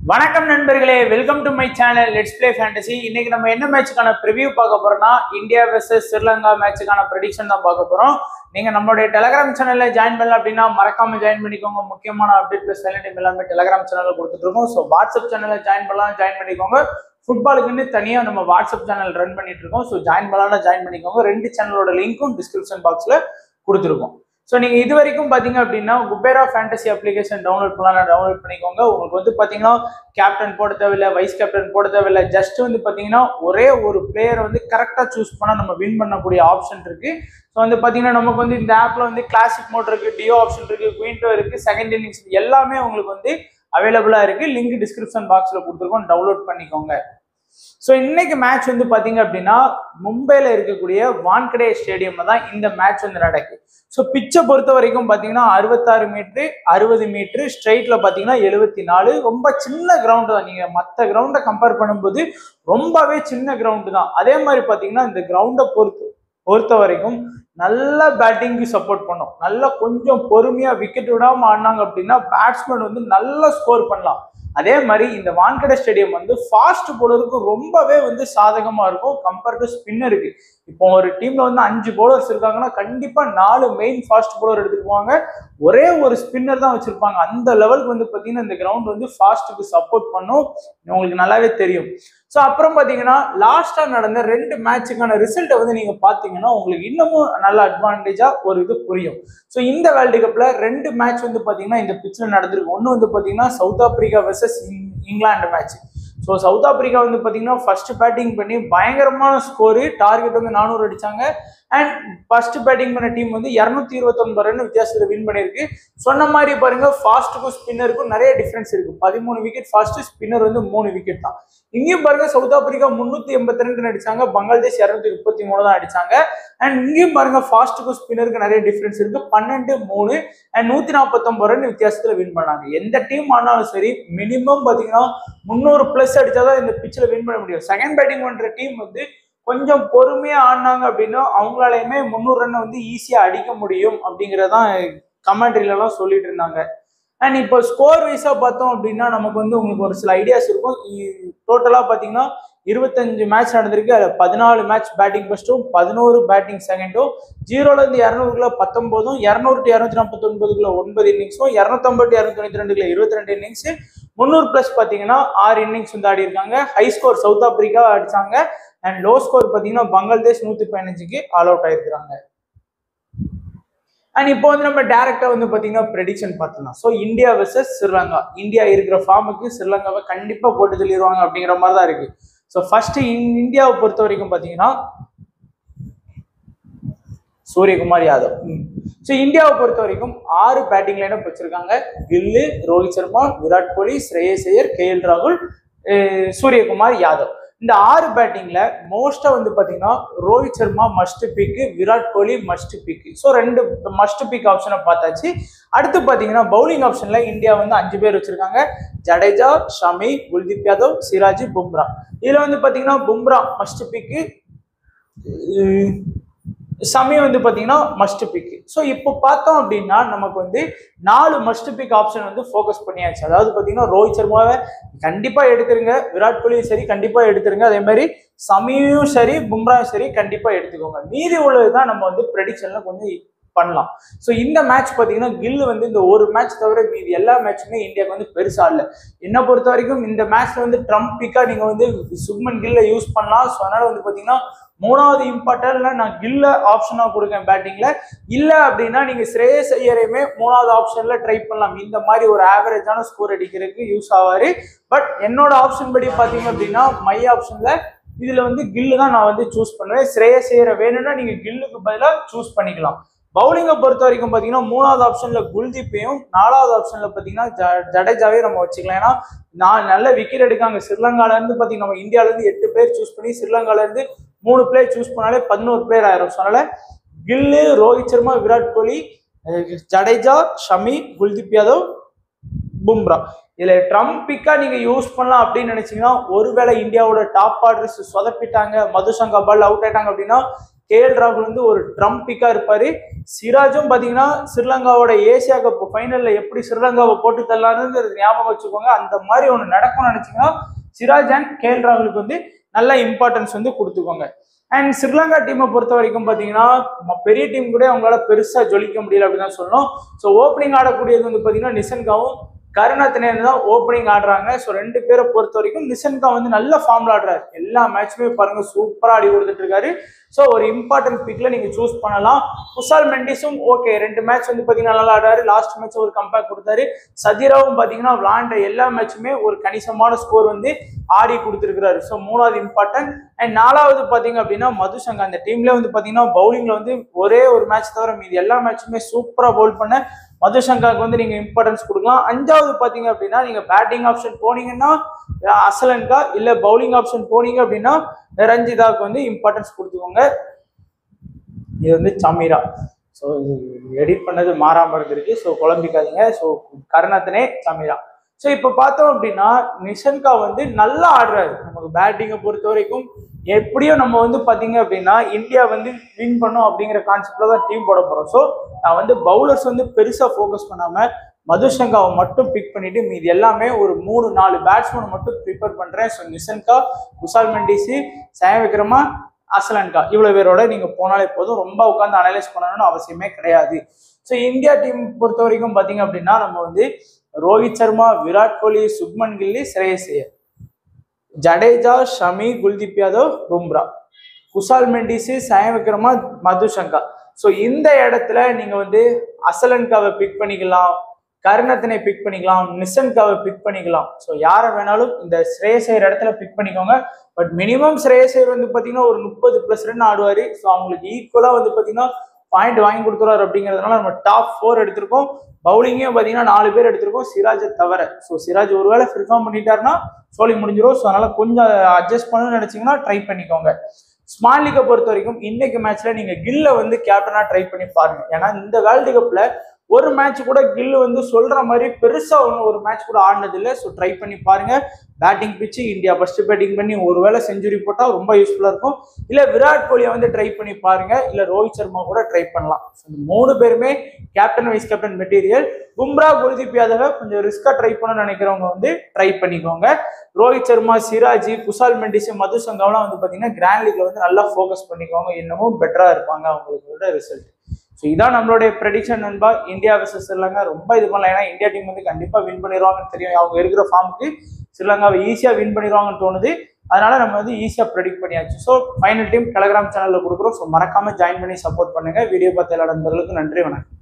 வணக்கம் நண்பர்களே welcome to my channel let's play fantasy இன்னைக்கு நம்ம என்ன மேட்சுக்கான ப்ரிவியூ பார்க்க போறோம்னா இந்தியா வெர்சஸ் ஸ்ரீலங்கா மேட்சுக்கான ப்ரெடிக்ஷன் தான் பார்க்க போறோம் நீங்க நம்மளுடைய டெலகிராம் சேனல்ல ஜாயின் பண்ணல அப்படின்னா மறக்காம ஜாயின் பண்ணிக்கோங்க முக்கியமான அப்டேட் பிளஸ் சைலண்ட் எல்லாமே டெலகிராம் சேனல்ல கொடுத்துட்டு இருக்கோம் ஸோ வாட்ஸ்அப் சேனல்ல ஜாயின் பண்ணலாம் ஜாயின் பண்ணிக்கோங்க ஃபுட்பாலுக்குன்னு தனியா நம்ம வாட்ஸ்அப் சேனல் ரன் பண்ணிட்டு இருக்கோம் ஸோ ஜாயின் பண்ணலாம் ஜாயின் பண்ணிக்கோங்க ரெண்டு சேனலோட லிங்க்கும் டிஸ்கிரிப்ஷன் பாக்ஸ்ல கொடுத்துருக்கோம் ஸோ நீங்கள் இது வரைக்கும் பார்த்தீங்க அப்படின்னா குபேரா ஃபேண்டசி அப்ளிகேஷன் டவுன்லோட் பண்ணலாம் டவுன்லோட் பண்ணிக்கோங்க உங்களுக்கு வந்து பார்த்தீங்கன்னா கேப்டன் போட தேவையில்லை வைஸ் கேப்டன் போட தேவையில்லை ஜஸ்ட் வந்து பார்த்தீங்கன்னா ஒரே ஒரு பிளேயரை வந்து கரெக்டாக சூஸ் பண்ணால் நம்ம வின் பண்ணக்கூடிய ஆப்ஷன் இருக்கு ஸோ வந்து பார்த்தீங்கன்னா நமக்கு வந்து இந்த ஆப்பில் வந்து கிளாசிக் மோட் இருக்கு டியோ ஆப்ஷன் இருக்கு குயின்டோ இருக்கு செகண்ட் இன்னிங்ஸ் எல்லாமே உங்களுக்கு வந்து அவைலபிளாக இருக்கு லிங்க் டிஸ்கிரிப்ஷன் பாக்ஸில் கொடுத்துருக்கோம் டவுன்லோட் பண்ணிக்கோங்க ஸோ இன்னைக்கு மேட்ச் வந்து பாத்தீங்க அப்படின்னா மும்பைல இருக்கக்கூடிய வான்கடே ஸ்டேடியம்ல தான் இந்த மேட்ச் வந்து நடக்கு ஸோ பிச்சை பொறுத்த வரைக்கும் பாத்தீங்கன்னா அறுபத்தாறு மீட்ரு அறுபது மீட்ரு ஸ்ட்ரைட்ல பாத்தீங்கன்னா எழுபத்தி நாலு ரொம்ப சின்ன கிரவுண்டு தான் நீங்க மற்ற கிரவுண்டை கம்பேர் பண்ணும்போது ரொம்பவே சின்ன கிரவுண்டு தான் அதே மாதிரி பாத்தீங்கன்னா இந்த கிரவுண்டை பொறுத்து பொறுத்த வரைக்கும் நல்ல பேட்டிங்க்கு சப்போர்ட் பண்ணும் நல்லா கொஞ்சம் பொறுமையா விக்கெட் விடாம ஆடினாங்க அப்படின்னா பேட்ஸ்மேன் வந்து நல்லா ஸ்கோர் பண்ணலாம் அதே மாதிரி இந்த வான்கடை ஸ்டேடியம் வந்து ஃபாஸ்ட் போலருக்கு ரொம்பவே வந்து சாதகமா இருக்கும் கம்பேர்ட் டு ஸ்பின்னருக்கு இப்போ ஒரு டீம்ல வந்து அஞ்சு பவுலர்ஸ் இருக்காங்கன்னா கண்டிப்பா நாலு மெயின் ஃபாஸ்ட் பவுலர் எடுத்துட்டு போவாங்க ஒரே ஒரு ஸ்பின்னர் தான் வச்சிருப்பாங்க அந்த லெவலுக்கு வந்து பாத்தீங்கன்னா இந்த கிரவுண்ட் வந்து ஃபாஸ்ட்டுக்கு சப்போர்ட் பண்ணும் உங்களுக்கு நல்லாவே தெரியும் ஸோ அப்புறம் பார்த்தீங்கன்னா லாஸ்ட்டாக நடந்த ரெண்டு மேட்சுக்கான ரிசல்ட்டை வந்து நீங்கள் பார்த்தீங்கன்னா உங்களுக்கு இன்னமும் நல்ல அட்வான்டேஜாக ஒரு இது புரியும் ஸோ இந்த வேர்ல்டு கப்பில் ரெண்டு மேட்ச் வந்து பார்த்தீங்கன்னா இந்த பிச்சில் நடந்திருக்கு ஒன்று வந்து பார்த்தீங்கன்னா South Africa versus England match so South Africa வந்து பார்த்தீங்கன்னா ஃபர்ஸ்ட் பேட்டிங் பண்ணி பயங்கரமான ஸ்கோரு டார்கெட் வந்து நானூறு அடிச்சாங்க அண்ட் ஃபர்ஸ்ட் பேட்டிங் பண்ண டீம் வந்து இரநூத்தி இருபத்தொன்பது ரன் வித்தியாசத்தில் வின் பண்ணியிருக்கு சொன்ன மாதிரி பாருங்க ஃபாஸ்ட்டுக்கும் ஸ்பின்னருக்கும் நிறைய டிஃப்ரென்ஸ் இருக்கு பதிமூணு விக்கெட் ஃபாஸ்ட் ஸ்பின்னர் வந்து மூணு விக்கெட் தான் இங்கேயும் பாருங்க சவுத் ஆப்பிரிக்கா முன்னூத்தி எண்பத்தி ரெண்டு அடிச்சாங்க பங்களாதேஷ் இரநூத்தி முப்பத்தி மூணு தான் அடிச்சாங்க அண்ட் இங்கேயும் பாருங்க ஃபாஸ்ட்டுக்கும் ஸ்பின்னருக்கு நிறைய டிஃப்ரென்ஸ் இருக்கு பன்னெண்டு மூணு அண்ட் நூத்தி நாற்பத்தொன்பது ரன் வித்தியாசத்துல வின் பண்ணாங்க எந்த டீம் ஆனாலும் சரி மினிமம் பாத்தீங்கன்னா முந்நூறு பிளஸ் அடிச்சாதான் இந்த பிச்சில் வின் பண்ண முடியும் செகண்ட் பேட்டிங் பண்ற டீம் வந்து கொஞ்சம் பொறுமையா ஆடினாங்க அப்படின்னா அவங்களாலையுமே முந்நூறு ரன் வந்து ஈஸியா அடிக்க முடியும் அப்படிங்கறதான் கமெண்ட்ரில எல்லாம் சொல்லிட்டு இருந்தாங்க அண்ட் இப்போ ஸ்கோர் வைஸா பார்த்தோம் அப்படின்னா நமக்கு வந்து உங்களுக்கு ஒரு சில ஐடியாஸ் இருக்கும் டோட்டலா பாத்தீங்கன்னா இருபத்தஞ்சு மேட்ச் நடந்திருக்கு அதில் பதினாலு மேட்ச் பேட்டிங் ஃபர்ஸ்ட்டும் பதினோரு பேட்டிங் செகண்டும் ஜீரோல இருந்து இரநூறுக்குள்ள பத்தொன்பதும் இரநூறு டு இரநூத்தி நாற்பத்தி ஒன்பதுக்குள்ள ஒன்பது இன்னிங்ஸும் இரநூத்தம்பது டு இரநூத்தி தொண்ணூத்தி ரெண்டுக்குள்ள இருபத்தி ரெண்டு இன்னிங்ஸ் முந்நூறு பிளஸ் பார்த்தீங்கன்னா ஆறு இன்னிங்ஸ் வந்து ஆடி இருக்காங்க ஹை ஸ்கோர் சவுத் ஆப்பிரிக்கா அடிச்சாங்க அண்ட் லோ ஸ்கோர் பார்த்தீங்கன்னா பங்களாதேஷ் நூத்தி பதினஞ்சுக்கு ஆல் அவுட் ஆயிருக்கிறாங்க அண்ட் இப்போ வந்து நம்ம டேரக்டா வந்து பாத்தீங்கன்னா ப்ரெடிக்ஷன் பார்த்துலாம் so India versus Sri Lanka India இருக்கிற ஃபார்முக்கு ஸ்ரீலங்காவை கண்டிப்பா போட்டு தள்ளிடுவாங்க அப்படிங்கிற மாதிரி தான் இருக்கு ஸோ ஃபர்ஸ்ட் இந்தியாவை பொறுத்த வரைக்கும் பாத்தீங்கன்னா சூரியகுமார் யாதவ் ஸோ இந்தியாவை பொறுத்த வரைக்கும் ஆறு பேட்டிங் லைனப் வச்சிருக்காங்க கில்லு ரோஹித் சர்மா விராட் கோலி ஸ்ரேயஸ் ஐயர் கே எல் ராகுல் சூரியகுமார் யாதவ் இந்த ஆறு பேட்டிங்ல மோஸ்டா வந்து பாத்தீங்கன்னா Rohit Sharma must pick Virat Kohli must pick so ரெண்டு மஸ்ட் பிக் ஆப்ஷனை பார்த்தாச்சு அடுத்து பாத்தீங்கன்னா பவுலிங் ஆப்ஷன்ல இந்தியா வந்து அஞ்சு பேர் வச்சிருக்காங்க ஜடேஜா ஷமி குல்தீப் யாதவ் சிராஜ் பும்ரா இதுல வந்து பாத்தீங்கன்னா பும்ரா மஸ்ட் பிக்கு சமயம் வந்து பார்த்தீங்கன்னா மஸ்ட் பிக் ஸோ இப்போ பார்த்தோம் அப்படின்னா நமக்கு வந்து நாலு மஸ்ட் பிக் ஆப்ஷன் வந்து ஃபோக்கஸ் பண்ணியாச்சு அதாவது பார்த்தீங்கன்னா ரோஹித் சர்மாவை கண்டிப்பாக எடுத்துருங்க விராட் கோலியும் சரி கண்டிப்பாக எடுத்துருங்க அதே மாதிரி சமியும் சரி பும்ராவும் சரி கண்டிப்பாக எடுத்துக்கோங்க மீதி உள்ளது தான் நம்ம வந்து ப்ரெடிக்ஷன்ல கொஞ்சம் பண்ணலாம் ஸோ இந்த மேட்ச் பார்த்தீங்கன்னா கில் வந்து இந்த ஒரு மேட்ச் தவிர மீதி எல்லா மேட்சுமே இந்தியாவுக்கு வந்து பெருசா இல்லை என்னை பொறுத்த வரைக்கும் இந்த மேட்ச்ல வந்து ட்ரம்ப் பிக்கா நீங்க வந்து சுக்மன் கில்ல யூஸ் பண்ணலாம் ஸோ அதனால வந்து பார்த்தீங்கன்னா மூணாவது இம்பார்ட்டன்ட்ல நான் கில்ல ஆப்ஷனாக கொடுக்கேன் பேட்டிங்ல இல்ல அப்படின்னா நீங்க ஸ்ரேயஸ் ஐயரையுமே மூணாவது ஆப்ஷன்ல ட்ரை பண்ணலாம் இந்த மாதிரி ஒரு ஆவரேஜான ஸ்கோர் அடிக்கிறதுக்கு யூஸ் ஆவாரு பட் என்னோட ஆப்ஷன் படி பாத்தீங்க அப்படின்னா மை ஆப்ஷன்ல இதுல வந்து கில்லு தான் நான் வந்து சூஸ் பண்ணுவேன் ஸ்ரேயஸ் ஐயரை வேணும்னா நீங்க கில்லுக்கு பதிலாக சூஸ் பண்ணிக்கலாம் பவுலிங்கை பொறுத்த வரைக்கும் பார்த்தீங்கன்னா மூணாவது ஆப்ஷன்ல குல்தீப்பையும் நாலாவது ஆப்ஷன்ல பார்த்தீங்கன்னா ஜடேஜாவே நம்ம வச்சுக்கலாம் ஏன்னா நான் நல்ல விக்கெட் எடுக்காங்க ஸ்ரீலங்கால இருந்து பார்த்தீங்கன்னா நம்ம இந்தியால இருந்து எட்டு பேர் சூஸ் பண்ணி ஸ்ரீலங்கால இருந்து மூணு பிளேயர் சூஸ் பண்ணாலே பதினோரு பிளேயர் ஆயிரும் ஸோ அதனால கில்லு ரோஹித் சர்மா விராட் கோலி ஜடேஜா ஷமி குல்தீப் யாதவ் பும்ரா இதுல ட்ரம்ப் பிக்கா நீங்க யூஸ் பண்ணலாம் அப்படின்னு நினைச்சீங்கன்னா ஒருவேளை இந்தியாவோட டாப் ஆர்டர்ஸ் சொதப்பிட்டாங்க மதுசங்கா பால் அவுட் ஆயிட்டாங்க அப்படின்னா கேஎல் ராகுல் வந்து ஒரு ட்ரம் பிக்கா இருப்பாரு சிராஜும் பாத்தீங்கன்னா ஸ்ரீலங்காவோட ஏசியா கப் ஃபைனல்ல எப்படி ஸ்ரீலங்காவை போட்டு தரலான்னு ஞாபகம் வச்சுக்கோங்க அந்த மாதிரி ஒன்று நடக்கும்னு நினைச்சீங்கன்னா சிராஜ் அண்ட் கேஎல் ராகுலுக்கு வந்து நல்ல இம்பார்ட்டன்ஸ் வந்து கொடுத்துக்கோங்க அண்ட் ஸ்ரீலங்கா டீமை பொறுத்த வரைக்கும் பார்த்தீங்கன்னா ம- பெரிய டீம் கூட அவங்களால பெருசா ஜொலிக்க முடியல அப்படின்னு தான் சொல்லணும் ஸோ ஓப்பனிங் ஆடக்கூடியது வந்து பார்த்தீங்கன்னா நிசன்காவும் கருணாத்தினேன்னு தான் ஓப்பனிங் ஆடுறாங்க ஸோ ரெண்டு பேரை பொறுத்த வரைக்கும் நிசன்கா வந்து நல்ல ஃபார்ம்ல ஆடுறாரு எல்லா மேட்சுமே பாருங்க சூப்பரா ஆடி கொடுத்துட்டு இருக்காரு ஸோ ஒரு இம்பார்ட்டன்ட் பிக்ல நீங்க சூஸ் பண்ணலாம் குசால் மெண்டிஸும் ஓகே ரெண்டு மேட்ச் வந்து பார்த்தீங்கன்னா நல்லா ஆடாரு லாஸ்ட் மேட்ச் ஒரு கம்பேக் கொடுத்தாரு சதிராவும் பார்த்தீங்கன்னா விளாண்ட எல்லா மேட்சுமே ஒரு கணிசமான ஸ்கோர் வந்து ஆடி கொடுத்துருக்கிறாரு ஸோ மூணாவது இம்பார்ட்டன்ட் அண்ட் நாலாவது பார்த்தீங்க அப்படின்னா மதுசங்கா அந்த டீம்ல வந்து பார்த்தீங்கன்னா பவுலிங்ல வந்து ஒரே ஒரு மேட்ச் தவிர மீதி எல்லா மேட்சுமே சூப்பரா பவுல் பண்ண மதுசங்காக்கு வந்து நீங்க இம்பார்ட்டன்ஸ் கொடுக்கலாம் அஞ்சாவது பாத்தீங்க அப்படின்னா நீங்க பேட்டிங் ஆப்ஷன் போனீங்கன்னா அஹ் அசலன்கா இல்ல பவுலிங் ஆப்ஷன் போனீங்க அப்படின்னா ரஞ்சிதாவுக்கு வந்து இம்பார்ட்டன்ஸ் கொடுத்துக்கோங்க இது வந்து சமீரா ஸோ எடிட் பண்ணது மாறாம இருந்திருக்கு ஸோ குழம்பிக்காதீங்க ஸோ கருணாத்தனே சமீரா ஸோ இப்போ பார்த்தோம் அப்படின்னா நிஷன்கா வந்து நல்லா ஆடுறாரு நமக்கு பேட்டிங்கை பொறுத்த வரைக்கும் எப்படியும் நம்ம வந்து பார்த்தீங்க அப்படின்னா இந்தியா வந்து வின் பண்ணும் அப்படிங்கிற கான்செப்ட்ல தான் டீம் போட போகிறோம் ஸோ நான் வந்து பவுலர்ஸ் வந்து பெருசாக ஃபோக்கஸ் பண்ணாமல் மதுசங்காவை மட்டும் பிக் பண்ணிட்டு மீதி எல்லாமே ஒரு மூணு நாலு பேட்ஸ்மேனை மட்டும் ப்ரிப்பேர் பண்ணுறேன் ஸோ நிஷன்கா குசால் மெண்டிசி சாய விக்ரமா அசலன்கா இவ்வளோ பேரோட நீங்கள் போனாலே போதும் ரொம்ப உட்காந்து அனலைஸ் பண்ணணும்னு அவசியமே கிடையாது ஸோ இந்தியா டீம் பொறுத்த வரைக்கும் பார்த்தீங்க அப்படின்னா நம்ம வந்து ரோஹித் சர்மா விராட் கோலி சுப்மன் கில்லி ஸ்ரேயஸ் ஐயர் ஜடேஜா ஷமி குல்தீப் யாதவ் பும்ரா குசால் மெண்டிசி சாய விக்ரமா மதுசங்கா ஸோ இந்த இடத்துல நீங்க வந்து அசலன்காவை பிக் பண்ணிக்கலாம் கருணத்தினை பிக் பண்ணிக்கலாம் நிசன்காவை பிக் பண்ணிக்கலாம் ஸோ யாரை வேணாலும் இந்த ஸ்ரேயசையர் இடத்துல பிக் பண்ணிக்கோங்க பட் மினிமம் ஸ்ரேயசையர் வந்து பார்த்தீங்கன்னா ஒரு முப்பது ப்ளஸ் ரன் ஆடுவார் ஸோ அவங்களுக்கு ஈக்குவலாக வந்து பார்த்தீங்கன்னா பாயிண்ட் வாங்கி கொடுத்துருவாரு அப்படிங்கிறதுனால நம்ம டாப் ஃபோர் எடுத்திருக்கோம் பவுலிங்கையும் பார்த்தீங்கன்னா நாலு பேர் எடுத்திருக்கோம் சிராஜை தவிர ஸோ சிராஜ் ஒருவேளை பெர்ஃபார்ம் பண்ணிட்டாருன்னா சோலி முடிஞ்சிடும் ஸோ அதனால கொஞ்சம் அட்ஜஸ்ட் பண்ணணும்னு நினைச்சீங்கன்னா ட்ரை பண்ணிக்கோங்க ஸ்மால் லீக்கை பொறுத்த வரைக்கும் இன்னைக்கு மேட்ச்ல நீங்க கில்ல வந்து கேப்டனா ட்ரை பண்ணி பாருங்க ஏன்னா இந்த வேர்ல்டு கப்ல ஒரு மேட்ச் கூட கில் வந்து சொல்ற மாதிரி பெருசா ஒன்றும் ஒரு மேட்ச் கூட ஆடினது இல்லை ஸோ ட்ரை பண்ணி பாருங்க batting pitch India first batting பண்ணி ஒருவேளை செஞ்சுரி போட்டால் ரொம்ப யூஸ்ஃபுல்லாக இருக்கும் இல்லை விராட் கோலியை வந்து ட்ரை பண்ணி பாருங்க இல்லை ரோஹித் சர்மா கூட ட்ரை பண்ணலாம் So, இந்த மூணு பேருமே captain vice captain material Bumrah Kuldeep யாதவை கொஞ்சம் ரிஸ்கா ட்ரை பண்ணணும்னு நினைக்கிறவங்க வந்து ட்ரை பண்ணிக்கோங்க ரோஹித் சர்மா சிராஜி குசால் மெண்டிஸ் மது சங்காவெல்லாம் வந்து பார்த்தீங்கன்னா கிராண்ட் லீக்ல வந்து நல்லா ஃபோக்கஸ் பண்ணிக்கோங்க இன்னமும் பெட்டரா இருப்பாங்க அவங்களோட ரிசல்ட் ஸோ இதான் நம்மளுடைய ப்ரெடிக்ஷன் நண்பா இந்தியா வர்சஸ் ஸ்ரீலங்கா ரொம்ப இது பண்ணலாம் ஏன்னா இந்தியா டீம் வந்து கண்டிப்பா வின் பண்ணிடுவாங்கன்னு தெரியும் அவங்க இருக்கிற ஃபார்முக்கு ஸ்ரீலங்காவை ஈஸியா வின் பண்ணிடுவாங்கன்னு தோணுது அதனால நம்ம வந்து ஈஸியா ப்ரெடிக்ட் பண்ணியாச்சு ஸோ ஃபைனல் டீம் டெலகிராம் சேனல்ல கொடுக்குறோம் ஸோ மறக்காம ஜாயின் பண்ணி சப்போர்ட் பண்ணுங்க வீடியோ பார்த்த எல்லா நண்பர்களுக்கு நன்றி வணக்கம்